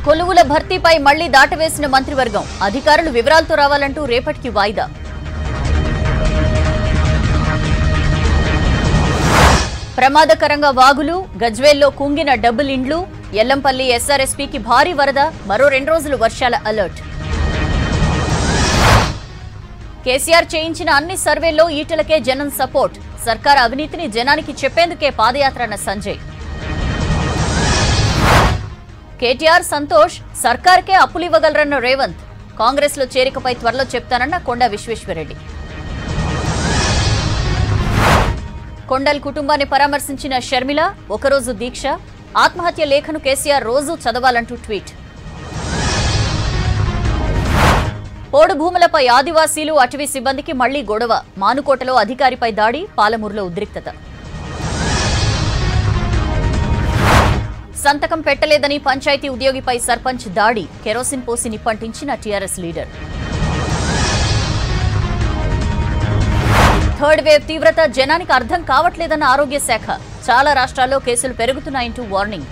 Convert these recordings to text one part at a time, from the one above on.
కొలువుల భర్తీపై మళ్లీ దాటవేసిన మంత్రివర్గం అధికారులు వివరాలతో రావాలంటూ రేపటికి వాయిదా ప్రమాదకరంగా వాగులు గజ్వేల్లో కుంగిన డబుల్ ఇండ్లు ఎల్లంపల్లి ఎస్ఆర్ఎస్పీకి భారీ వరద మరో రెండు రోజులు వర్షాల అలర్ట్ కేసీఆర్ చేయించిన అన్ని సర్వేల్లో ఈటలకే జనం సపోర్ట్ సర్కార్ అవినీతిని జనానికి చెప్పేందుకే పాదయాత్ర అన్న సంజయ్ కేటీఆర్ సంతోష్ సర్కార్కే అప్పులు ఇవ్వగలరన్న రేవంత్ కాంగ్రెస్ లో చేరికపై త్వరలో చెప్తానన్న కొండ విశ్వేశ్వరరెడ్డి కొండల్ కుటుంబాన్ని పరామర్శించిన షర్మిల ఒకరోజు దీక్ష ఆత్మహత్య లేఖను కేసీఆర్ రోజు చదవాలంటూ ట్వీట్ పోడు భూములపై ఆదివాసీలు అటవీ సిబ్బందికి మళ్లీ గొడవ మానుకోటలో అధికారిపై దాడి పాలమూరులో ఉద్రిక్తత సంతకం పెట్టలేదని పంచాయతీ ఉద్యోగిపై సర్పంచ్ దాడి కెరోసిన్ పోసి నిప్పంటించిన టీఆర్ఎస్ లీడర్ థర్డ్ వేవ్ తీవ్రత జనానికి అర్థం కావట్లేదన్న ఆరోగ్య శాఖ చాలా రాష్ట్రాల్లో కేసులు పెరుగుతున్నాయంటూ వార్నింగ్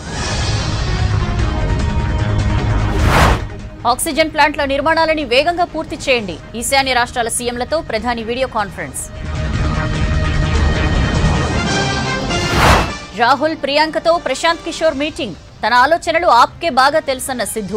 ఆక్సిజన్ ప్లాంట్ల నిర్మాణాలని వేగంగా పూర్తి చేయండి ఈశాన్య రాష్ట్రాల సీఎంలతో ప్రధాని వీడియో కాన్ఫరెన్స్ రాహుల్ ప్రియాంకతో ప్రశాంత్ కిషోర్ మీటింగ్ తన ఆలోచనలు ఆప్కే బాగా తెలుసన్న సిద్ధు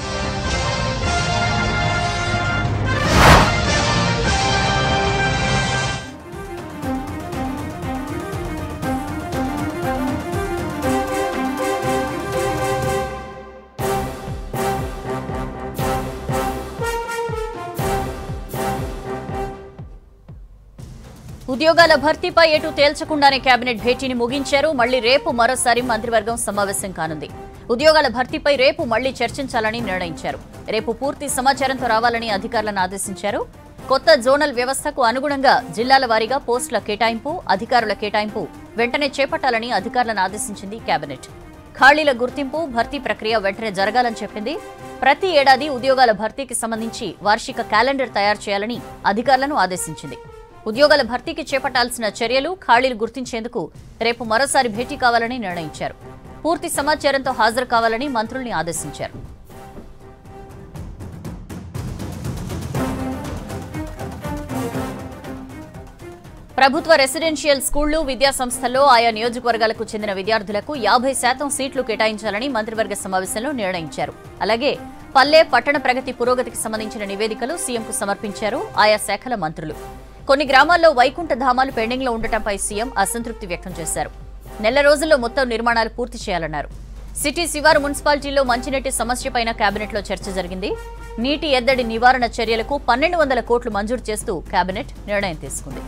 ఉద్యోగాల భర్తీపై ఎటు తేల్చకుండానే కేబినెట్ భేటీని ముగించారు మళ్లీ రేపు మరోసారి మంత్రివర్గం సమావేశం కానుంది ఉద్యోగాల భర్తీపై రేపు మళ్లీ చర్చించాలని నిర్ణయించారు రేపు పూర్తి సమాచారంతో రావాలని అధికారులను ఆదేశించారు కొత్త జోనల్ వ్యవస్థకు అనుగుణంగా జిల్లాల వారీగా పోస్టుల కేటాయింపు అధికారుల కేటాయింపు వెంటనే చేపట్టాలని అధికారులను ఆదేశించింది కేబినెట్ ఖాళీల గుర్తింపు భర్తీ ప్రక్రియ వెంటనే జరగాలని చెప్పింది ప్రతి ఏడాది ఉద్యోగాల భర్తీకి సంబంధించి వార్షిక క్యాలెండర్ తయారు చేయాలని అధికారులను ఆదేశించింది ఉద్యోగాల భర్తీకి చేపట్టాల్సిన చర్యలు ఖాళీలు గుర్తించేందుకు రేపు మరోసారి భేటీ కావాలని నిర్ణయించారు పూర్తి సమాచారంతో హాజరు కావాలని మంత్రుల్ని ఆదేశించారు ప్రభుత్వ రెసిడెన్షియల్ స్కూళ్లు విద్యా సంస్థల్లో ఆయా నియోజకవర్గాలకు చెందిన విద్యార్థులకు యాభై శాతం సీట్లు కేటాయించాలని మంత్రివర్గ సమావేశంలో నిర్ణయించారు అలాగే పల్లె పట్టణ ప్రగతి పురోగతికి సంబంధించిన నివేదికలు సీఎంకు సమర్పించారు ఆయా శాఖల మంత్రులు కొన్ని గ్రామాల్లో వైకుంఠ ధామాలు పెండింగ్ లో ఉండటంపై సీఎం అసంతృప్తి వ్యక్తం చేశారు నెల రోజుల్లో మొత్తం నిర్మాణాలు పూర్తి చేయాలన్నారు సిటీ శివారు మున్సిపాలిటీల్లో మంచినీటి సమస్యపైన కేబినెట్లో చర్చ జరిగింది నీటి ఎద్దడి నివారణ చర్యలకు పన్నెండు వందల కోట్లు మంజూరు చేస్తూ కేబినెట్ నిర్ణయం తీసుకుంది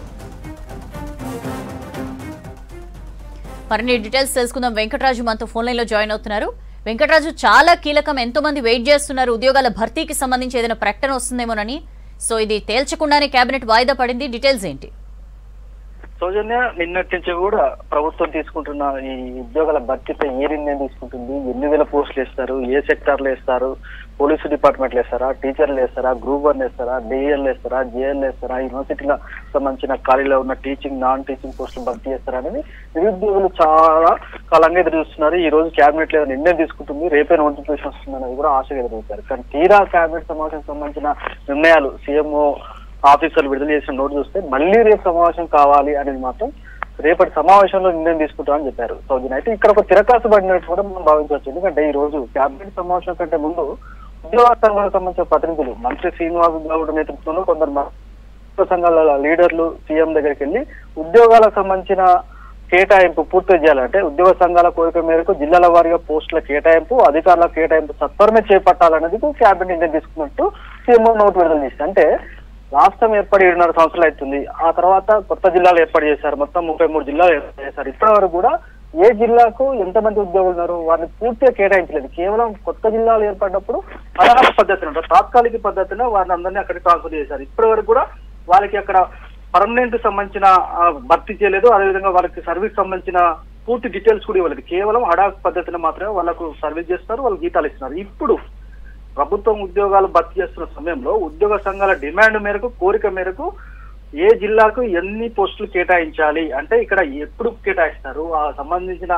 మరిన్ని డీటెయిల్స్ తెలుసుకుందాం వెంకటరాజు మనతో ఫోన్ లైన్ లో జాయిన్ అవుతున్నారు వెంకటరాజు చాలా కీలకం ఎంతో మంది వెయిట్ చేస్తున్నారు ఉద్యోగాల భర్తీకి సంబంధించి ఏదైనా ప్రకటన వస్తుందేమోనని సో ఇది తేల్చకుండానే కేబినెట్ వాయిదా పడింది డీటెయిల్స్ ఏంటి సౌజన్య నిన్నటి నుంచి కూడా ప్రభుత్వం తీసుకుంటున్న ఈ ఉద్యోగాల భర్తీపై ఏ నిర్ణయం తీసుకుంటుంది ఎన్ని వేల పోస్టులు వేస్తారు ఏ సెక్టార్లు వేస్తారు పోలీసు డిపార్ట్మెంట్లు వేస్తారా టీచర్లు వేస్తారా గ్రూప్ వన్ వేస్తారా డిఎల్ వేస్తారా జేఎల్ వేస్తారా యూనివర్సిటీలో సంబంధించిన ఖాళీలో ఉన్న టీచింగ్ నాన్ టీచింగ్ పోస్టులు భర్తీ చేస్తారా అనేది నిరుద్యోగులు చాలా కాలంగా ఎదురు చూస్తున్నారు ఈ రోజు కేబినెట్ లేదా నిర్ణయం తీసుకుంటుంది రేపే నోటిఫికేషన్ వస్తుంది అనేది కూడా ఆశగా ఎదురు చూస్తారు కానీ తీరా కేబినెట్ సమావేశం సంబంధించిన నిర్ణయాలు సీఎంఓ ఆఫీసర్లు విడుదల చేసిన నోటు చూస్తే మళ్ళీ రేపు సమావేశం కావాలి అనేది మాత్రం రేపటి సమావేశంలో నిర్ణయం తీసుకుంటామని చెప్పారు సౌజన్ అయితే ఇక్కడ ఒక తిరకాసు పడినట్టు కూడా మనం భావించవచ్చు ఎందుకంటే ఈ రోజు కేబినెట్ సమావేశం కంటే ముందు ఉద్యోగ సంఘాలకు సంబంధించిన ప్రతినిధులు మంత్రి శ్రీనివాస్ గౌడ్ నేతృత్వంలో కొందరు మ- ఉద్యోగ సంఘాల లీడర్లు సీఎం దగ్గరికి వెళ్ళి ఉద్యోగాలకు సంబంధించిన కేటాయింపు పూర్తి చేయాలంటే ఉద్యోగ సంఘాల కోరిక మేరకు జిల్లాల వారీగా పోస్టుల కేటాయింపు అధికారుల కేటాయింపు సత్వరమే చేపట్టాలనేది కేబినెట్ నిర్ణయం తీసుకున్నట్టు సీఎం నోటు విడుదల చేసింది అంటే రాష్ట్రం ఏర్పడి ఏడున్నర సంవత్సరాలు అవుతుంది ఆ తర్వాత కొత్త జిల్లాలు ఏర్పాటు చేశారు మొత్తం ముప్పై మూడు జిల్లాలు ఏర్పాటు చేశారు ఇప్పటి వరకు కూడా ఏ జిల్లాకు ఎంతమంది ఉద్యోగులు ఉన్నారు వారిని పూర్తిగా కేటాయించలేదు కేవలం కొత్త జిల్లాలు ఏర్పడినప్పుడు అదనపు పద్ధతిలో అంటే తాత్కాలిక పద్ధతిలో వారిని అందరినీ అక్కడికి ట్రాన్స్ఫర్ చేశారు ఇప్పటి వరకు కూడా వారికి అక్కడ పర్మనెంట్ సంబంధించిన ఆ, భర్తీ చేయలేదు అదేవిధంగా వాళ్ళకి సర్వీస్ సంబంధించిన పూర్తి డీటెయిల్స్ కూడా ఇవ్వలేదు కేవలం హడాక్ పద్ధతిలో మాత్రమే వాళ్ళకు సర్వీస్ చేస్తారు వాళ్ళు జీతాలు ఇస్తున్నారు ఇప్పుడు ప్రభుత్వం ఉద్యోగాలు భర్తీ చేస్తున్న సమయంలో ఉద్యోగ సంఘాల డిమాండ్ మేరకు కోరిక మేరకు ఏ జిల్లాకు ఎన్ని పోస్టులు కేటాయించాలి అంటే ఇక్కడ ఎప్పుడు కేటాయిస్తారు ఆ సంబంధించిన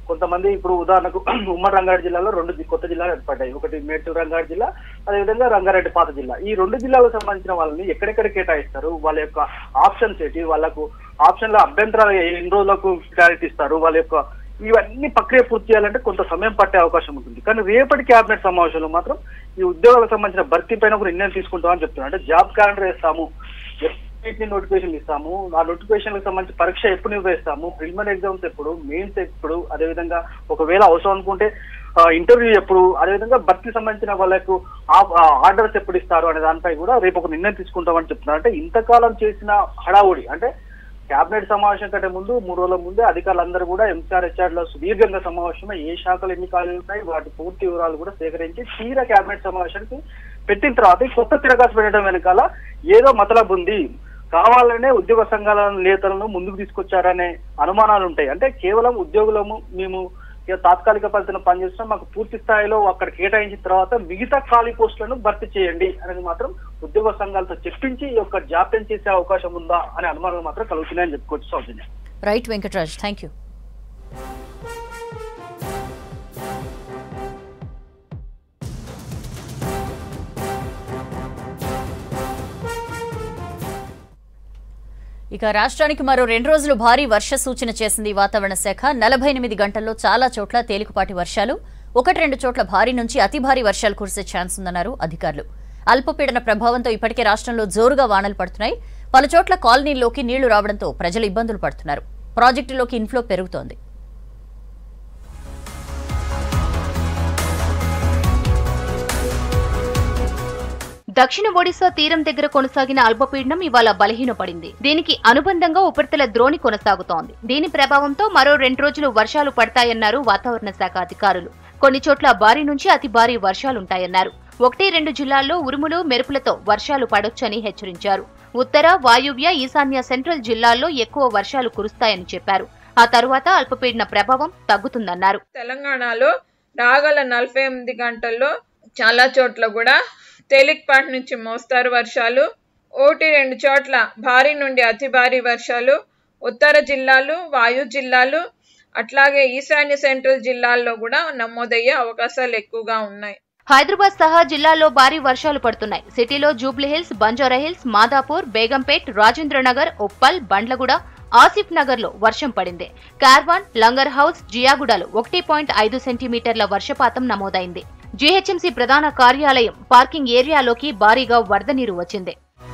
కొంతమంది ఇప్పుడు ఉదాహరణకు ఉమ్మడి రంగారెడ్డి జిల్లాలో రెండు జి- కొత్త జిల్లాలు ఏర్పడ్డాయి ఒకటి మేడ్చల్ రంగారెడ్డి జిల్లా అదేవిధంగా రంగారెడ్డి పాత జిల్లా ఈ రెండు జిల్లాలకు సంబంధించిన వాళ్ళని ఎక్కడెక్కడ కేటాయిస్తారు వాళ్ళ యొక్క ఆప్షన్స్ ఏంటి వాళ్ళకు ఆప్షన్ల అభ్యంతరాలు ఎన్ని రోజులకు క్లారిటీ ఇస్తారు వాళ్ళ యొక్క ఇవన్నీ ప్రక్రియ పూర్తి చేయాలంటే కొంత సమయం పట్టే అవకాశం ఉంటుంది కానీ రేపటి కేబినెట్ సమావేశంలో మాత్రం ఈ ఉద్యోగాలకు సంబంధించిన భర్తీ పైన కూడా నిర్ణయం తీసుకుంటామని చెప్తున్నారు అంటే జాబ్ క్యాలెండర్ వేస్తాము ఎప్పటి నోటిఫికేషన్ ఇస్తాము ఆ నోటిఫికేషన్ సంబంధించి పరీక్ష ఎప్పుడు నిర్వహిస్తాము ప్రిలిమినరీ ఎగ్జామ్స్ ఎప్పుడు మెయిన్స్ ఎప్పుడు అదేవిధంగా ఒకవేళ అవసరం అనుకుంటే ఇంటర్వ్యూ ఎప్పుడు అదేవిధంగా భర్తీ సంబంధించిన వాళ్ళకు ఆర్డర్స్ ఎప్పుడు ఇస్తారు అనే దానిపై కూడా రేపు ఒక నిర్ణయం తీసుకుంటామని చెప్తున్నారు అంటే ఇంతకాలం చేసిన హడావుడి అంటే కేబినెట్ సమావేశం కంటే ముందు మూడు రోజుల ముందే అధికారులందరూ కూడా ఎంసీఆర్ హెచ్ఆర్ లో సుదీర్ఘంగా సమావేశమై ఏ శాఖలు ఎన్ని ఖాళీలు ఉన్నాయి వాటి పూర్తి వివరాలు కూడా సేకరించి తీరా కేబినెట్ సమావేశానికి పెట్టిన తర్వాత ఈ కొత్త తిరగాసు పెట్టడం వెనకాల ఏదో మతలబు ఉంది కావాలనే ఉద్యోగ సంఘాల నేతలను ముందుకు తీసుకొచ్చారనే అనుమానాలు ఉంటాయి అంటే కేవలం ఉద్యోగులము మేము ఇక తాత్కాలిక పరిస్థితిని పనిచేస్తున్నాం మాకు పూర్తి స్థాయిలో అక్కడ కేటాయించిన తర్వాత మిగతా ఖాళీ పోస్టులను భర్తీ చేయండి అనేది మాత్రం ఉద్యోగ సంఘాలతో చెప్పించి ఈ యొక్క జాప్యం చేసే అవకాశం ఉందా అనే అనుమానాలు మాత్రం కలుగుతున్నాయని చెప్పుకోవచ్చు Soujanya right Venkataraj thank you ఇక రాష్ట్రానికి మరో రెండు రోజులు భారీ వర్ష సూచన చేసింది వాతావరణ శాఖ నలభై ఎనిమిది గంటల్లో చాలా చోట్ల తేలికపాటి వర్షాలు ఒకటి రెండు చోట్ల భారీ నుంచి అతి భారీ వర్షాలు కురిసే ఛాన్స్ ఉందన్నారు అధికారులు అల్పపీడన ప్రభావంతో ఇప్పటికే రాష్ట్రంలో జోరుగా వానలు పడుతున్నాయి పలు చోట్ల కాలనీల్లోకి నీళ్లు రావడంతో ప్రజలు ఇబ్బందులు పడుతున్నారు ప్రాజెక్టులోకి ఇన్ఫ్లో పెరుగుతోంది దక్షిణ ఒడిశా తీరం దగ్గర కొనసాగిన అల్పపీడనం ఇవాళ బలహీనపడింది దీనికి అనుబంధంగా ఉపరితల ద్రోణి కొనసాగుతోంది దీని ప్రభావంతో మరో రెండు రోజులు వర్షాలు పడతాయన్నారు వాతావరణ శాఖ అధికారులు కొన్ని చోట్ల భారీ నుంచి అతి భారీ వర్షాలుంటాయన్నారు ఒకటి రెండు జిల్లాల్లో ఉరుములు మెరుపులతో వర్షాలు పడొచ్చని హెచ్చరించారు ఉత్తర వాయువ్య ఈశాన్య సెంట్రల్ జిల్లాల్లో ఎక్కువ వర్షాలు కురుస్తాయని చెప్పారు ఆ తరువాత అల్పపీడన ప్రభావం తగ్గుతుందన్నారు తెలంగాణలో రాగల నలభై ఎనిమిది గంటల్లో చాలా చోట్ల కూడా తేలికపాటి నుంచి మోస్తారు వర్షాలు ఒకటి రెండు చోట్ల భారీ నుండి అతి భారీ వర్షాలు ఉత్తర జిల్లాలు వాయు జిల్లాలు అట్లాగే ఈశాన్య సెంట్రల్ జిల్లాల్లో కూడా నమోదయ్యే అవకాశాలు ఎక్కువగా ఉన్నాయి హైదరాబాద్ సహా జిల్లాల్లో భారీ వర్షాలు పడుతున్నాయి సిటీలో జూబ్లీహిల్స్ బంజారా హిల్స్ మాదాపూర్ బేగంపేట్ రాజేంద్రనగర్ ఉప్పల్ బండ్లగూడ ఆసిఫ్ నగర్ లో వర్షం పడింది కార్వాన్ లంగర్ హౌస్ జియాగుడలో ఒకటి పాయింట్ ఐదు సెంటీమీటర్ల వర్షపాతం నమోదైంది జీహెచ్ఎంసీ ప్రధాన కార్యాలయం పార్కింగ్ ఏరియాలోకి భారీగా వరద నీరు వచ్చింది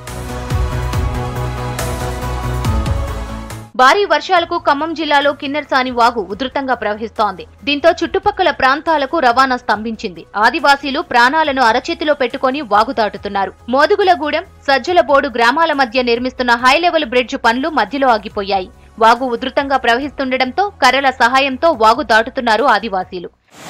భారీ వర్షాలకు ఖమ్మం జిల్లాలో కిన్నెరసాని వాగు ఉధృతంగా ప్రవహిస్తోంది దీంతో చుట్టుపక్కల ప్రాంతాలకు రవాణా స్తంభించింది ఆదివాసీలు ప్రాణాలను అరచేతిలో పెట్టుకుని వాగు దాటుతున్నారు మోదుగులగూడెం సజ్జలబోడు గ్రామాల మధ్య నిర్మిస్తున్న హైలెవెల్ బ్రిడ్జ్ పనులు మధ్యలో ఆగిపోయాయి వాగు ఉధృతంగా ప్రవహిస్తుండటంతో కర్రల సహాయంతో వాగు దాటుతున్నారు ఆదివాసీలు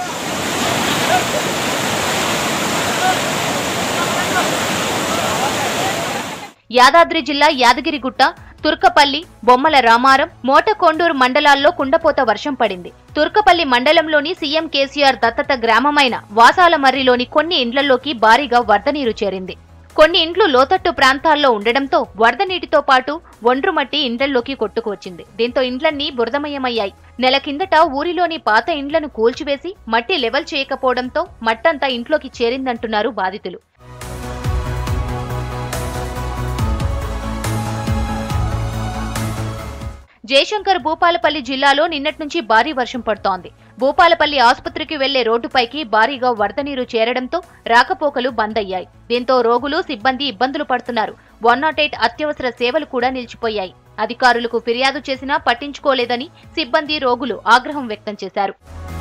యాదాద్రి జిల్లా యాదగిరిగుట్ట తుర్కపల్లి బొమ్మల రామారం మోటకొండూరు మండలాల్లో కుండపోత వర్షం పడింది తుర్కపల్లి మండలంలోని సీఎం కేసీఆర్ దత్తత గ్రామమైన వాసాలమర్రిలోని కొన్ని ఇండ్లలోకి భారీగా వరద నీరు చేరింది కొన్ని ఇండ్లు లోతట్టు ప్రాంతాల్లో ఉండడంతో వరద నీటితో పాటు ఒండ్రుమట్టి ఇండ్లలోకి కొట్టుకువచ్చింది దీంతో ఇండ్లన్నీ బురదమయమయ్యాయి నెల కిందట ఊరిలోని పాత ఇండ్లను కూల్చివేసి మట్టి లెవెల్ చేయకపోవడంతో మట్టంతా ఇంట్లోకి చేరిందంటున్నారు బాధితులు జయశంకర్ భూపాలపల్లి జిల్లాలో నిన్నటి నుంచి భారీ వర్షం పడుతోంది భూపాలపల్లి ఆసుపత్రికి వెళ్లే రోడ్డుపైకి భారీగా వరద నీరు చేరడంతో రాకపోకలు బంద్ అయ్యాయి దీంతో రోగులు సిబ్బంది ఇబ్బందులు పడుతున్నారు వన్ నాట్ ఎయిట్ అత్యవసర సేవలు కూడా నిలిచిపోయాయి అధికారులకు ఫిర్యాదు చేసినా పట్టించుకోలేదని సిబ్బంది రోగులు ఆగ్రహం వ్యక్తం చేశారు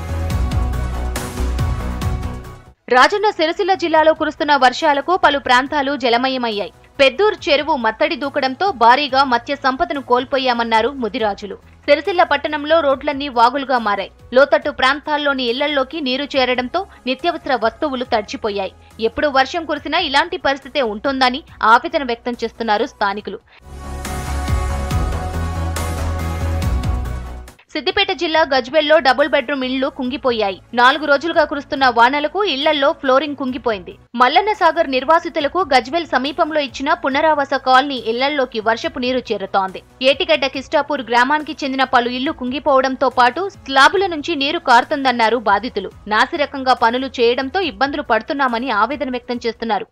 రాజన్న సిరిసిల్ల జిల్లాలో కురుస్తున్న వర్షాలకు పలు ప్రాంతాలు జలమయమయ్యాయి పెద్దూరు చెరువు మత్తడి దూకడంతో భారీగా మత్స్య సంపదను కోల్పోయామన్నారు ముదిరాజులు సిరిసిల్ల పట్టణంలో రోడ్లన్నీ వాగులుగా మారాయి లోతట్టు ప్రాంతాల్లోని ఇళ్లల్లోకి నీరు చేరడంతో నిత్యావసర వస్తువులు తడిచిపోయాయి ఎప్పుడు వర్షం కురిసినా ఇలాంటి పరిస్థితే ఉంటుందని ఆవేదన వ్యక్తం చేస్తున్నారు స్థానికులు సిద్దిపేట జిల్లా గజ్వెల్లో డబుల్ బెడ్రూమ్ ఇళ్లు కుంగిపోయాయి నాలుగు రోజులుగా కురుస్తున్న వానలకు ఇళ్లల్లో ఫ్లోరింగ్ కుంగిపోయింది మల్లన్న సాగర్ నిర్వాసితులకు గజ్వెల్ సమీపంలో ఇచ్చిన పునరావాస కాలనీ ఇళ్లల్లోకి వర్షపు నీరు చేరుతోంది ఏటిగడ్డ కిస్టాపూర్ గ్రామానికి చెందిన పలు ఇళ్లు కుంగిపోవడంతో పాటు స్లాబుల నుంచి నీరు కారుతుందన్నారు బాధితులు నాసిరకంగా పనులు చేయడంతో ఇబ్బందులు పడుతున్నామని ఆవేదన వ్యక్తం చేస్తున్నారు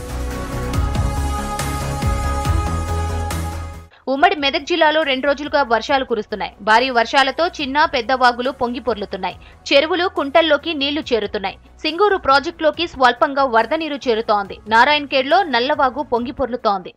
ఉమ్మడి మెదక్ జిల్లాలో రెండు రోజులుగా వర్షాలు కురుస్తున్నాయి భారీ వర్షాలతో చిన్న పెద్ద వాగులు పొంగి పొర్లుతున్నాయి చెరువులు కుంటల్లోకి నీళ్లు చేరుతున్నాయి సింగూరు ప్రాజెక్టులోకి స్వల్పంగా వరద నీరు చేరుతోంది నారాయణఖేడ్లో నల్లవాగు పొంగి పొర్లుతోంది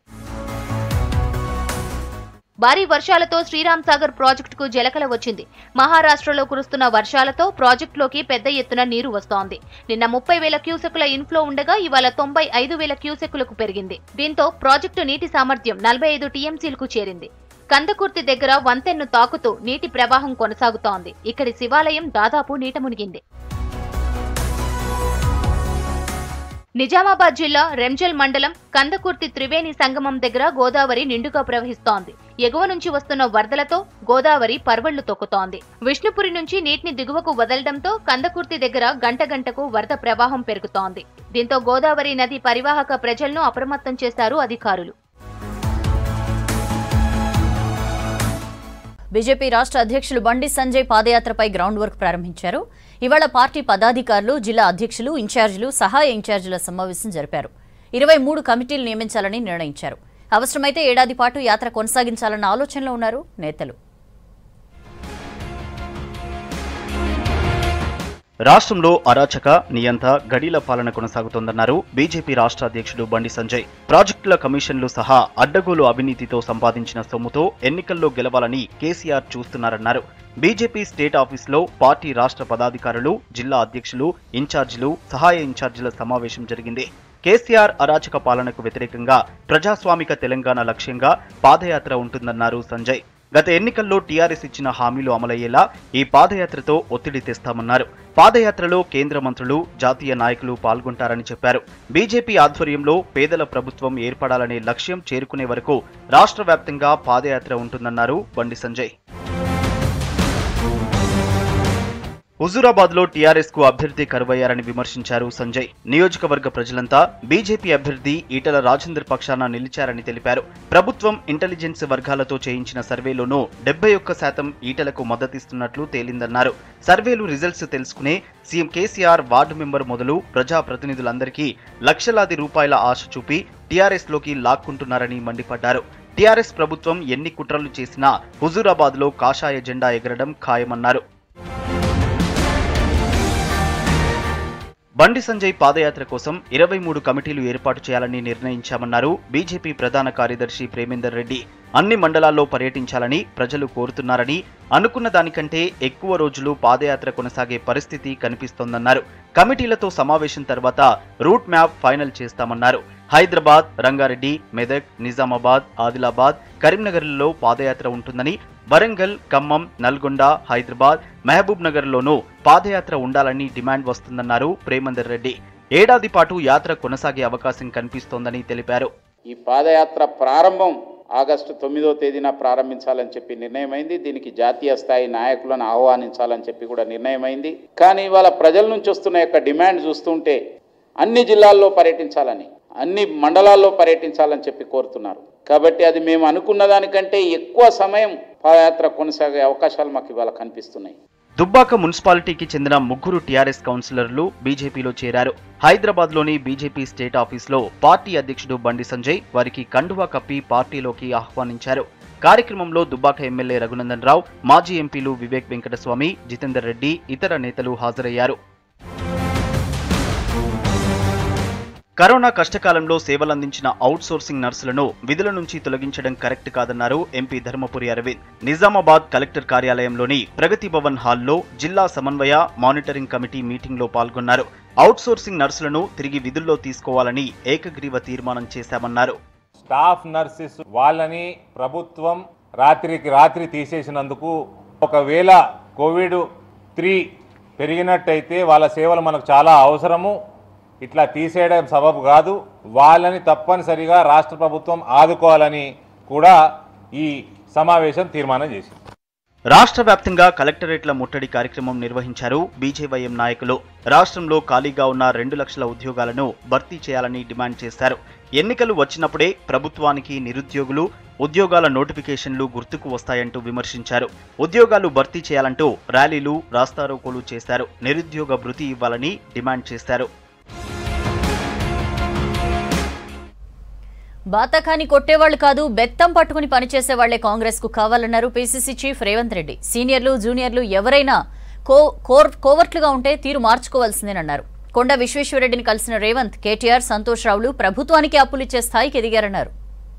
భారీ వర్షాలతో శ్రీరామ్ సాగర్ ప్రాజెక్టుకు జలకల వచ్చింది మహారాష్ట్రలో కురుస్తున్న వర్షాలతో ప్రాజెక్టులోకి పెద్ద ఎత్తున నీరు వస్తోంది నిన్న ముప్పై వేల క్యూసెక్కుల ఇన్ఫ్లో ఉండగా ఇవాళ తొంభై ఐదు వేల క్యూసెక్కులకు పెరిగింది దీంతో ప్రాజెక్టు నీటి సామర్థ్యం నలభై ఐదు టీఎంసీలకు చేరింది కందకుర్తి దగ్గర వంతెన్ను తాకుతూ నీటి ప్రవాహం కొనసాగుతోంది ఇక్కడి శివాలయం దాదాపు నీట మునిగింది నిజామాబాద్ జిల్లా రెంజల్ మండలం కందకుర్తి త్రివేణి సంగమం దగ్గర గోదావరి నిండుగా ప్రవహిస్తోంది ఎగువ నుంచి వస్తున్న వరదలతో గోదావరి పర్వళ్లు తొక్కుతోంది విష్ణుపురి నుంచి నీటిని దిగువకు వదలడంతో కందకుర్తి దగ్గర గంట గంటకు వరద ప్రవాహం పెరుగుతోంది దీంతో గోదావరి నది పరివాహక ప్రజలను అప్రమత్తం చేశారు అధికారులు బీజేపీ రాష్ట్ర అధ్యక్షులు బండి సంజయ్ పాదయాత్రపై గ్రౌండ్ వర్క్ ప్రారంభించారు ఇవాళ పార్టీ పదాధికారులు జిల్లా అధ్యక్షులు ఇన్ఛార్జీలు సహాయ ఇన్ఛార్జీల సమావేశం జరిపారు ఇరవై మూడు కమిటీలు నియమించాలని నిర్ణయించారు అవసరమైతే ఏడాది పాటు యాత్ర కొనసాగించాలన్న ఆలోచనలో ఉన్నారు నేతలు రాష్ట్రంలో అరాచక నియంత గడీల పాలన కొనసాగుతోందన్నారు బీజేపీ రాష్ట్ర అధ్యక్షుడు బండి సంజయ్ ప్రాజెక్టుల కమిషన్లు సహా అడ్డగోలు అవినీతితో సంపాదించిన సొమ్ముతో ఎన్నికల్లో గెలవాలని కేసీఆర్ చూస్తున్నారన్నారు బీజేపీ స్టేట్ ఆఫీసులో పార్టీ రాష్ట్ర పదాధికారులు జిల్లా అధ్యక్షులు ఇన్ఛార్జీలు సహాయ ఇన్ఛార్జీల సమావేశం జరిగింది కేసీఆర్ అరాచక పాలనకు వ్యతిరేకంగా ప్రజాస్వామిక తెలంగాణ లక్ష్యంగా పాదయాత్ర ఉంటుందన్నారు సంజయ్ గత ఎన్నికల్లో టీఆర్ఎస్ ఇచ్చిన హామీలు అమలయ్యేలా ఈ పాదయాత్రతో ఒత్తిడి తెస్తామన్నారు పాదయాత్రలో కేంద్ర మంత్రులు జాతీయ నాయకులు పాల్గొంటారని చెప్పారు బీజేపీ ఆధ్వర్యంలో పేదల ప్రభుత్వం ఏర్పడాలనే లక్ష్యం చేరుకునే వరకు రాష్ట్ర వ్యాప్తంగా పాదయాత్ర ఉంటుందన్నారు బండి సంజయ్ హుజూరాబాద్ లో టీఆర్ఎస్ కు అభ్యర్థి కరువయ్యారని విమర్శించారు సంజయ్ నియోజకవర్గ ప్రజలంతా బీజేపీ అభ్యర్థి ఈటల రాజేందర్ పక్షాన నిలిచారని తెలిపారు ప్రభుత్వం ఇంటెలిజెన్స్ వర్గాలతో చేయించిన సర్వేలోనూ డెబ్బై ఒక్క శాతం ఈటలకు మద్దతిస్తున్నట్లు తేలిందన్నారు సర్వేలు రిజల్ట్స్ తెలుసుకునే సీఎం కేసీఆర్ వార్డు మెంబర్ మొదలు ప్రజాప్రతినిధులందరికీ లక్షలాది రూపాయల ఆశ చూపి టీఆర్ఎస్ లోకి లాక్కుంటున్నారని మండిపడ్డారు టీఆర్ఎస్ ప్రభుత్వం ఎన్ని కుట్రలు చేసినా హుజూరాబాద్ లో కాషాయ జెండా ఎగరడం ఖాయమన్నారు బండి సంజయ్ పాదయాత్ర కోసం ఇరవై మూడు కమిటీలు ఏర్పాటు చేయాలని నిర్ణయించామన్నారు బీజేపీ ప్రధాన కార్యదర్శి ప్రేమేందర్ రెడ్డి అన్ని మండలాల్లో పర్యటించాలని ప్రజలు కోరుతున్నారని అనుకున్న దానికంటే ఎక్కువ రోజులు పాదయాత్ర కొనసాగే పరిస్థితి కనిపిస్తోందన్నారు కమిటీలతో సమావేశం తర్వాత రూట్ మ్యాప్ ఫైనల్ చేస్తామన్నారు హైదరాబాద్ రంగారెడ్డి మెదక్ నిజామాబాద్ ఆదిలాబాద్ కరీంనగర్లలో పాదయాత్ర ఉంటుందని వరంగల్ ఖమ్మం నల్గొండ హైదరాబాద్ మహబూబ్ నగర్లోనూ పాదయాత్ర ఉండాలని డిమాండ్ వస్తుందన్నారు ప్రేమందర్ రెడ్డి ఏడాది పాటు యాత్ర కొనసాగే అవకాశం కనిపిస్తోందని తెలిపారు ఈ పాదయాత్ర ప్రారంభం ఆగస్టు తొమ్మిదో తేదీన ప్రారంభించాలని చెప్పి నిర్ణయమైంది దీనికి జాతీయ స్థాయి నాయకులను ఆహ్వానించాలని చెప్పి కూడా నిర్ణయమైంది కానీ ఇవాళ ప్రజల నుంచి వస్తున్న యొక్క డిమాండ్ చూస్తుంటే అన్ని జిల్లాల్లో పర్యటించాలని అన్ని మండలాల్లో పర్యటించాలని చెప్పి కోరుతున్నారు కాబట్టి అది మేము అనుకున్న దానికంటే ఎక్కువ సమయం పాదయాత్ర కొనసాగే అవకాశాలు మాకు ఇవాళ కనిపిస్తున్నాయి దుబ్బాక మున్సిపాలిటీకి చెందిన ముగ్గురు టీఆర్ఎస్ కౌన్సిలర్లు బీజేపీలో చేరారు హైదరాబాద్ లోని బీజేపీ స్టేట్ ఆఫీస్లో పార్టీ అధ్యక్షుడు బండి సంజయ్ వారికి కండువా కప్పి పార్టీలోకి ఆహ్వానించారు కార్యక్రమంలో దుబ్బాక ఎమ్మెల్యే రఘునందన్ రావు మాజీ ఎంపీలు వివేక్ వెంకటస్వామి జితేందర్ రెడ్డి ఇతర నేతలు హాజరయ్యారు కరోనా కష్టకాలంలో సేవలందించిన అవుట్ సోర్సింగ్ నర్సులను విధుల నుంచి తొలగించడం కరెక్ట్ కాదన్నారు ఎంపీ ధర్మపురి అరవింద్ నిజామాబాద్ కలెక్టర్ కార్యాలయంలోని ప్రగతి భవన్ హాల్లో జిల్లా సమన్వయ మానిటరింగ్ కమిటీ మీటింగ్లో పాల్గొన్నారు అవుట్ సోర్సింగ్ నర్సులను తిరిగి విధుల్లో తీసుకోవాలని ఏకగ్రీవ తీర్మానం చేశామన్నారు స్టాఫ్ నర్సెస్ వాళ్ళని ప్రభుత్వం రాత్రికి రాత్రి తీసేసినందుకు ఒకవేళ కోవిడ్ త్రీ పెరిగినట్టయితే వాళ్ళ సేవలు మనకు చాలా అవసరము ఇట్లా తీసేయడం సబబు కాదు వాళ్ళని తప్పనిసరిగా రాష్ట్ర ప్రభుత్వం ఆదుకోవాలని కూడా ఈ సమావేశం తీర్మానం చేసింది రాష్ట్ర వ్యాప్తంగా కలెక్టరేట్ల ముట్టడి కార్యక్రమం నిర్వహించారు బీజేవైఎం నాయకులు రాష్ట్రంలో ఖాళీగా ఉన్న రెండు లక్షల ఉద్యోగాలను భర్తీ చేయాలని డిమాండ్ చేశారు ఎన్నికలు వచ్చినప్పుడే ప్రభుత్వానికి నిరుద్యోగులు ఉద్యోగాల నోటిఫికేషన్లు గుర్తుకు వస్తాయంటూ విమర్శించారు ఉద్యోగాలు భర్తీ చేయాలంటూ ర్యాలీలు రాస్తారోకోలు చేశారు నిరుద్యోగ భృతి ఇవ్వాలని డిమాండ్ చేశారు బాతకాని కొట్టేవాళ్లు కాదు బెత్తం పట్టుకుని పనిచేసే వాళ్లే కాంగ్రెస్ కు కావాలన్నారు పీసీసీ చీఫ్ రేవంత్ రెడ్డి సీనియర్లు జూనియర్లు ఎవరైనా కో కోర్ కోవర్ట్లుగా ఉంటే తీరు మార్చుకోవాల్సిందేనన్నారు కొండ విశ్వేశ్వరరెడ్డిని కలిసిన రేవంత్ కేటీఆర్ సంతోష్ రావులు ప్రభుత్వానికి అప్పులిచ్చే స్థాయికి ఎదిగారన్నారు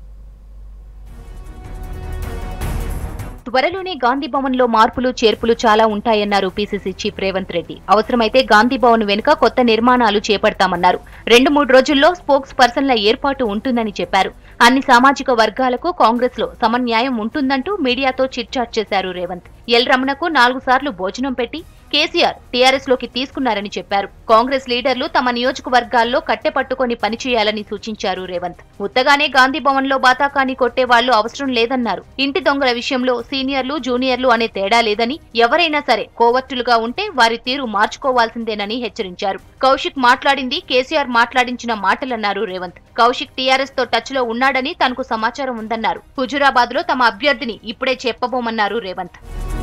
త్వరలోనే గాంధీ భవన్ లో మార్పులు చేర్పులు చాలా ఉంటాయన్నారు పీసీసీ చీఫ్ రేవంత్ రెడ్డి అవసరమైతే గాంధీ భవన్ వెనుక కొత్త నిర్మాణాలు చేపడతామన్నారు రెండు మూడు రోజుల్లో స్పోక్స్ పర్సన్ల ఏర్పాటు ఉంటుందని చెప్పారు అన్ని సామాజిక వర్గాలకు కాంగ్రెస్ లో సమన్యాయం ఉంటుందంటూ మీడియాతో చిట్చాట్ చేశారు రేవంత్ ఎల్ రమణకు నాలుగు సార్లు భోజనం పెట్టి కేసీఆర్ టీఆర్ఎస్ లోకి తీసుకున్నారని చెప్పారు కాంగ్రెస్ లీడర్లు తమ నియోజకవర్గాల్లో కట్టెపట్టుకొని పనిచేయాలని సూచించారు రేవంత్ ఉత్తగానే గాంధీ భవన్ లో బాతాకాని కొట్టే వాళ్లు అవసరం లేదన్నారు ఇంటి దొంగల విషయంలో సీనియర్లు జూనియర్లు అనే తేడా లేదని ఎవరైనా సరే కోవర్టులుగా ఉంటే వారి తీరు మార్చుకోవాల్సిందేనని హెచ్చరించారు కౌశిక్ మాట్లాడింది కేసీఆర్ మాట్లాడించిన మాటలన్నారు రేవంత్ కౌశిక్ టీఆర్ఎస్ తో టచ్ లో ఉన్నాడని తనకు సమాచారం ఉందన్నారు హుజురాబాద్ లో తమ అభ్యర్థిని ఇప్పుడే చెప్పబోమన్నారు రేవంత్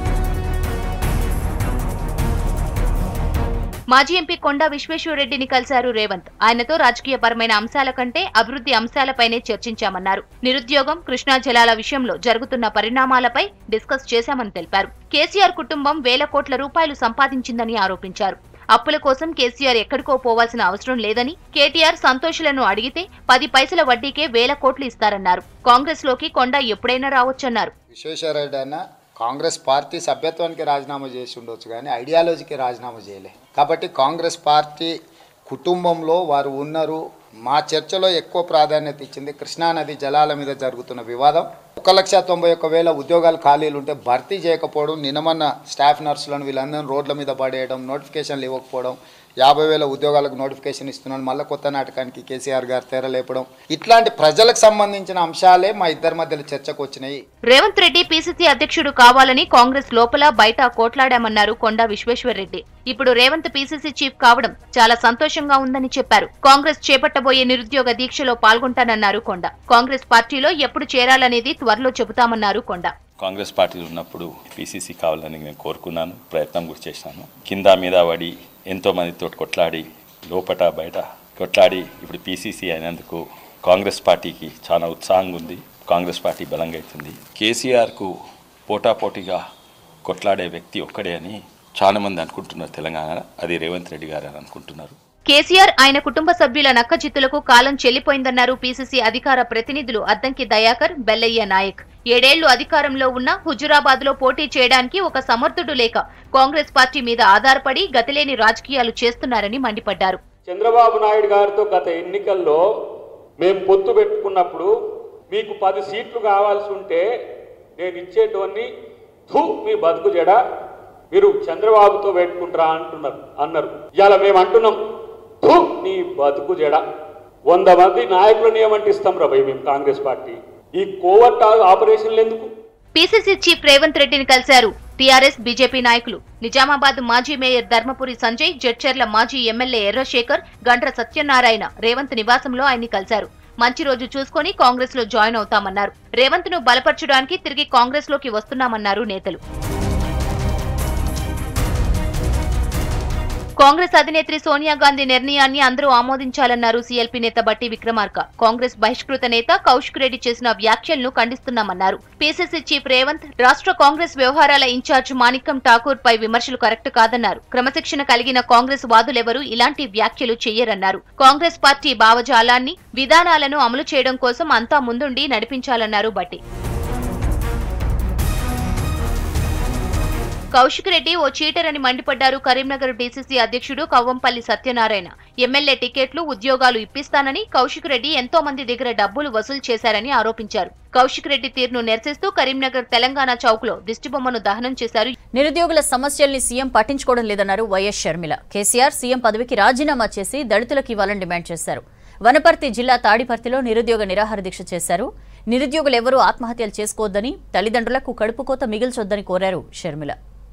మాజీ ఎంపీ కొండా విశ్వేశ్వరరెడ్డిని కలిశారు రేవంత్ ఆయనతో రాజకీయపరమైన అంశాల కంటే అభివృద్ధి అంశాలపైనే చర్చించామన్నారు నిరుద్యోగం కృష్ణా జలాల విషయంలో జరుగుతున్న పరిణామాలపై డిస్కస్ చేశామని తెలిపారు కేసీఆర్ కుటుంబం వేల కోట్ల రూపాయలు సంపాదించిందని ఆరోపించారు అప్పుల కోసం కేసీఆర్ ఎక్కడికో పోవాల్సిన అవసరం లేదని కేటీఆర్ సంతోషులను అడిగితే పది పైసల వడ్డీకే వేల కోట్లు ఇస్తారన్నారు కాంగ్రెస్ లోకి కొండా ఎప్పుడైనా రావచ్చన్నారు విశ్వేశ్వరరెడ్డి అన్న కాంగ్రెస్ పార్టీ సభ్యత్వానికి రాజీనామా చేసి ఉండొచ్చు కానీ ఐడియాలజీకి రాజీనామా చేయలే కాబట్టి కాంగ్రెస్ పార్టీ కుటుంబంలో వారు ఉన్నారు మా చర్చలో ఎక్కువ ప్రాధాన్యత ఇచ్చింది కృష్ణానది జలాల మీద జరుగుతున్న వివాదం ఒక లక్ష తొంభై ఒక్క వేల ఉద్యోగాలు ఖాళీలు ఉంటే భర్తీ చేయకపోవడం నినమన్న స్టాఫ్ నర్సులను వీళ్ళందరూ రోడ్ల మీద పడేయడం నోటిఫికేషన్లు ఇవ్వకపోవడం యాభై వేల ఉద్యోగాలకు నోటిఫికేషన్ ఇస్తున్నాను మళ్ళీ కొత్త నాటకానికి కేసీఆర్ గారు తెరలేపడం ఇట్లాంటి ప్రజలకు సంబంధించిన అంశాలే మా ఇద్దరి మధ్యలో చర్చకు వచ్చినాయి రేవంత్ రెడ్డి పీసీసీ అధ్యక్షుడు కావాలని కాంగ్రెస్ లోపల బయట కోట్లాడామన్నారు కొండా విశ్వేశ్వరరెడ్డి ఇప్పుడు రేవంత్ పీసీసీ చీఫ్ కావడం చాలా సంతోషంగా ఉందని చెప్పారు కాంగ్రెస్ చేపట్టబోయే నిరుద్యోగ దీక్షలో పాల్గొంటానన్నారు కొండ కాంగ్రెస్ పార్టీలో ఎప్పుడు చేరాలనేది త్వరలో చెబుతామన్నారు కొండ కాంగ్రెస్ పార్టీలో ఉన్నప్పుడు పీసీసీ కావాలని నేను కోరుకున్నాను ప్రయత్నం కూడా చేశాను కింద మీద పడి ఎంతో మందితో కొట్లాడి లోపట బయట కొట్లాడి ఇప్పుడు పీసీసీ అయినందుకు కాంగ్రెస్ పార్టీకి చాలా ఉత్సాహంగా ఉంది కాంగ్రెస్ పార్టీ బలంగా అవుతుంది కేసీఆర్కు పోటాపోటీగా కొట్లాడే వ్యక్తి ఒక్కడే అని చాలా మంది అనుకుంటున్నారు తెలంగాణ అది రేవంత్ రెడ్డి గారు అని అనుకుంటున్నారు కేసీఆర్ ఆయన కుటుంబ సభ్యుల నక్కచిత్తులకు కాలం చెల్లిపోయిందన్నారు పీసీసీ అధికార ప్రతినిధులు అద్దంకి దయాకర్ బెల్లయ్య నాయక్ ఏడేళ్లు అధికారంలో ఉన్న హుజురాబాద్ లో పోటీ చేయడానికి ఒక సమర్థుడు లేక కాంగ్రెస్ పార్టీ మీద ఆధారపడి గతిలేని రాజకీయాలు చేస్తున్నారని మండిపడ్డారు చంద్రబాబు నాయుడు గారితో గత ఎన్నికల్లో మేము పొత్తు పెట్టుకున్నప్పుడు మీకు పది సీట్లు కావాల్సి ఉంటే నేను ఇచ్చేటోన్ని థూ మీ బతుకు జడ మీరు చంద్రబాబుతో పెట్టుకుంటారా అంటున్నారు అన్నారు ఇవాళ మేము అంటున్నాం థూ నీ బతుకు జడ వంద మంది నాయకులను ఏమంటే ఇస్తాం రా భయ్ మేము కాంగ్రెస్ పార్టీ ఈ కోవర్ట్ ఆపరేషన్లు ఎందుకు పీసీసీ చీఫ్ రేవంత్ రెడ్డిని కలిశారు టీఆర్ఎస్ బీజేపీ నాయకులు నిజామాబాద్ మాజీ మేయర్ ధర్మపురి సంజయ్ జడ్చర్ల మాజీ ఎమ్మెల్యే ఎర్రశేఖర్ గండ్ర సత్యనారాయణ రేవంత్ నివాసంలో ఆయన్ని కలిశారు మంచి రోజు చూసుకొని కాంగ్రెస్ లో జాయిన్ అవుతామన్నారు రేవంత్ ను బలపరచడానికి తిరిగి కాంగ్రెస్ లోకి వస్తున్నామన్నారు నేతలు కాంగ్రెస్ అధినేత్రి సోనియా గాంధీ నిర్ణయాన్ని అందరూ ఆమోదించాలన్నారు సీఎల్పీ నేత బట్టి విక్రమార్క కాంగ్రెస్ బహిష్కృత నేత కౌశిక్ రెడ్డి చేసిన వ్యాఖ్యలను ఖండిస్తున్నామన్నారు పీసీసీ చీఫ్ రేవంత్ రాష్ట్ర కాంగ్రెస్ వ్యవహారాల ఇన్ఛార్జ్ మాణిక్కం ఠాకూర్ పై విమర్శలు కరెక్ట్ కాదన్నారు క్రమశిక్షణ కలిగిన కాంగ్రెస్ వాదులెవరూ ఇలాంటి వ్యాఖ్యలు చెయ్యరన్నారు కాంగ్రెస్ పార్టీ భావజాలాన్ని విధానాలను అమలు చేయడం కోసం అంతా ముందుండి నడిపించాలన్నారు బట్టి కౌశిక్ రెడ్డి ఓ చీటర్ అని మండిపడ్డారు కరీంనగర్ డీసీసీ అధ్యక్షుడు కవ్వంపల్లి సత్యనారాయణ ఎమ్మెల్యే టికెట్లు ఉద్యోగాలు ఇప్పిస్తానని కౌశిక్ రెడ్డి ఎంతో మంది దగ్గర డబ్బులు వసూలు చేశారని ఆరోపించారు కౌశిక్ రెడ్డి తీరును నిరసిస్తూ కరీంనగర్ తెలంగాణ చౌక్ లో దిష్టిబొమ్మను దహనం చేశారు నిరుద్యోగుల సమస్యల్ని సీఎం పట్టించుకోవడం లేదన్నారు వైఎస్ షర్మిల కేసీఆర్ సీఎం పదవికి రాజీనామా చేసి దళితులకు ఇవ్వాలని డిమాండ్ చేశారు వనపర్తి జిల్లా తాడిపర్తిలో నిరుద్యోగ నిరాహార దీక్ష చేశారు నిరుద్యోగులు ఎవరూ ఆత్మహత్యలు చేసుకోవద్దని తల్లిదండ్రులకు కడుపు కోత మిగిల్చొద్దని కోరారు షర్మిల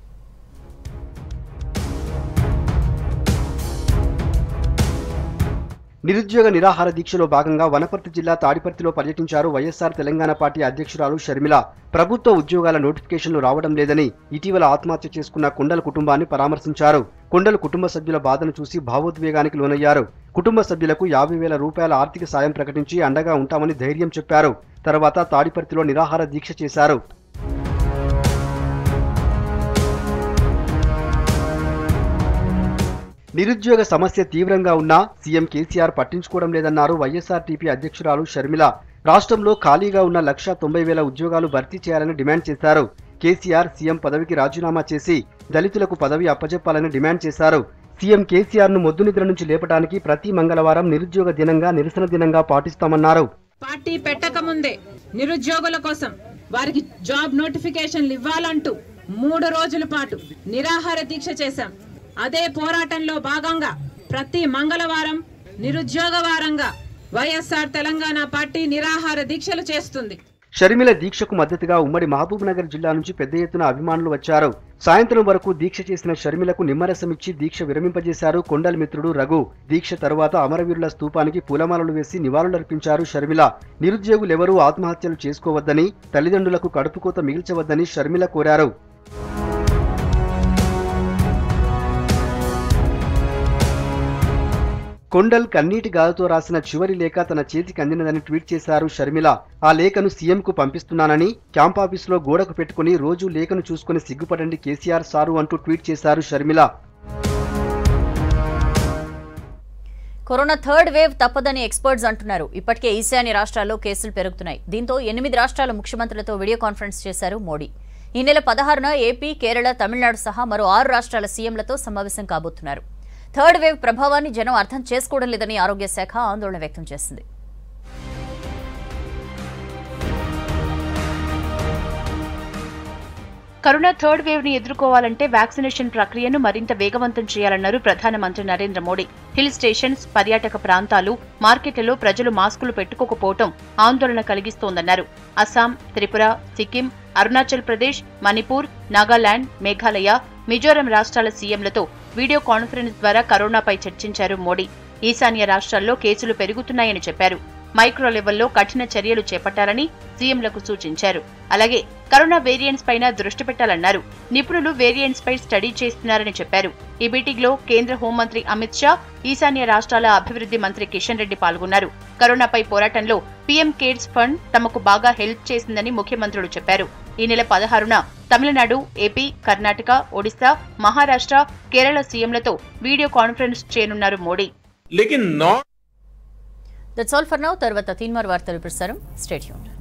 నిరుద్యోగ నిరాహార దీక్షలో భాగంగా వనపర్తి జిల్లా తాడిపర్తిలో పర్యటించారు వైఎస్ఆర్ తెలంగాణ పార్టీ అధ్యక్షురాలు షర్మిల ప్రభుత్వ ఉద్యోగాల నోటిఫికేషన్లు రావడం లేదని ఇటీవల ఆత్మహత్య చేసుకున్న కుండల కుటుంబాన్ని పరామర్శించారు కుండలు కుటుంబ సభ్యుల బాధను చూసి భావోద్వేగానికి లోనయ్యారు కుటుంబ సభ్యులకు యాభై వేల రూపాయల ఆర్థిక సాయం ప్రకటించి అండగా ఉంటామని ధైర్యం చెప్పారు తర్వాత తాడిపర్తిలో నిరాహార దీక్ష చేశారు నిరుద్యోగ సమస్య తీవ్రంగా ఉన్నా సీఎం కేసీఆర్ పట్టించుకోవడం లేదన్నారు వైఎస్ఆర్టీపీ అధ్యక్షురాలు షర్మిల రాష్ట్రంలో ఖాళీగా ఉన్న లక్ష తొంభై వేల ఉద్యోగాలు భర్తీ చేయాలని డిమాండ్ చేశారు కేసీఆర్ సీఎం పదవికి రాజీనామా చేసి దళితులకు పదవి అప్పజెప్పాలని డిమాండ్ చేశారు సీఎం కేసీఆర్ ను మొద్దు నిద్ర నుంచి లేపడానికి ప్రతి మంగళవారం నిరుద్యోగ దినంగా నిరసన దినంగా పాటిస్తామన్నారు పార్టీ పెట్టకముందే నిరుద్యోగుల కోసం వారికి జాబ్ నోటిఫికేషన్లు ఇవ్వాలంటూ మూడు రోజుల పాటు నిరాహార దీక్ష చేశాం అదే పోరాటంలో భాగంగా ప్రతి మంగళవారం నిరుద్యోగ వారంగా వైఎస్ఆర్ తెలంగాణ పార్టీ నిరాహార దీక్షలు చేస్తుంది షర్మిల దీక్షకు మద్దతుగా ఉమ్మడి మహబూబ్ నగర్ జిల్లా నుంచి పెద్ద ఎత్తున అభిమానులు వచ్చారు సాయంత్రం వరకు దీక్ష చేసిన షర్మిలకు నిమ్మరసం ఇచ్చి దీక్ష విరమింపజేశారు కొండల్ మిత్రుడు రఘు దీక్ష తరువాత అమరవీరుల స్తూపానికి పూలమాలలు వేసి నివాళులర్పించారు షర్మిల నిరుద్యోగులెవరూ ఆత్మహత్యలు చేసుకోవద్దని తల్లిదండ్రులకు కడుపుకోత మిగిల్చవద్దని షర్మిల కోరారు కొండల్ కన్నీటి గాలితో రాసిన చివరి లేఖ తన చేతికి అందినదని ట్వీట్ చేశారు షర్మిల ఆ లేఖను సీఎంకు పంపిస్తున్నానని క్యాంప్ ఆఫీసులో గోడకు పెట్టుకుని రోజు లేఖను చూసుకుని సిగ్గుపడండి కేసీఆర్ సారు అంటూ ట్వీట్ చేశారు షర్మిల కరోనా థర్డ్ వేవ్ తప్పదని ఎక్స్పర్ట్స్ అంటున్నారు ఇప్పటికే ఈశాన్య రాష్ట్రాల్లో కేసులు పెరుగుతున్నాయి దీంతో ఎనిమిది రాష్ట్రాల ముఖ్యమంత్రులతో వీడియో కాన్ఫరెన్స్ చేశారు మోడీ ఈ నెల పదహారున ఏపీ కేరళ తమిళనాడు సహా మరో ఆరు రాష్ట్రాల సీఎంలతో సమావేశం కాబోతున్నారు థర్డ్ వేవ్ ప్రభావాన్ని జనం అర్థం చేసుకోవడం లేదని ఆరోగ్య శాఖ ఆందోళన వ్యక్తం చేసింది కరోనా థర్డ్ వేవ్ ని ఎదుర్కోవాలంటే వ్యాక్సినేషన్ ప్రక్రియను మరింత వేగవంతం చేయాలన్నారు ప్రధానమంత్రి నరేంద్ర మోడీ హిల్ స్టేషన్స్ పర్యాటక ప్రాంతాలు మార్కెట్లలో ప్రజలు మాస్కులు పెట్టుకోకపోవటం ఆందోళన కలిగిస్తోందన్నారు అస్సాం త్రిపుర సిక్కిం అరుణాచల్ ప్రదేశ్ మణిపూర్ నాగాలాండ్ మేఘాలయ మిజోరం రాష్ట్రాల సీఎంలతో వీడియో కాన్ఫరెన్స్ ద్వారా కరోనాపై చర్చించారు మోడీ ఈశాన్య రాష్ట్రాల్లో కేసులు పెరుగుతున్నాయని చెప్పారు మైక్రో లెవెల్లో కఠిన చర్యలు చేపట్టాలని సీఎంలకు సూచించారు అలాగే కరోనా వేరియంట్స్ పైన దృష్టి పెట్టాలన్నారు నిపుణులు వేరియంట్స్ పై స్టడీ చేస్తున్నారని చెప్పారు ఈ మీటింగ్ లో కేంద్ర హోంమంత్రి అమిత్ షా ఈశాన్య రాష్ట్రాల అభివృద్ధి మంత్రి కిషన్ రెడ్డి పాల్గొన్నారు కరోనాపై పోరాటంలో పీఎం కేర్స్ ఫండ్ తమకు బాగా హెల్ప్ చేసిందని ముఖ్యమంత్రులు చెప్పారు ఈ నెల పదహారున తమిళనాడు ఏపీ కర్ణాటక ఒడిశా మహారాష్ట్ర కేరళ సీఎంలతో వీడియో కాన్ఫరెన్స్ చేయనున్నారు Modi that's all for now తర్వాత తీన్మార్ వార్తలు ప్రసారం స్టేట్యూన్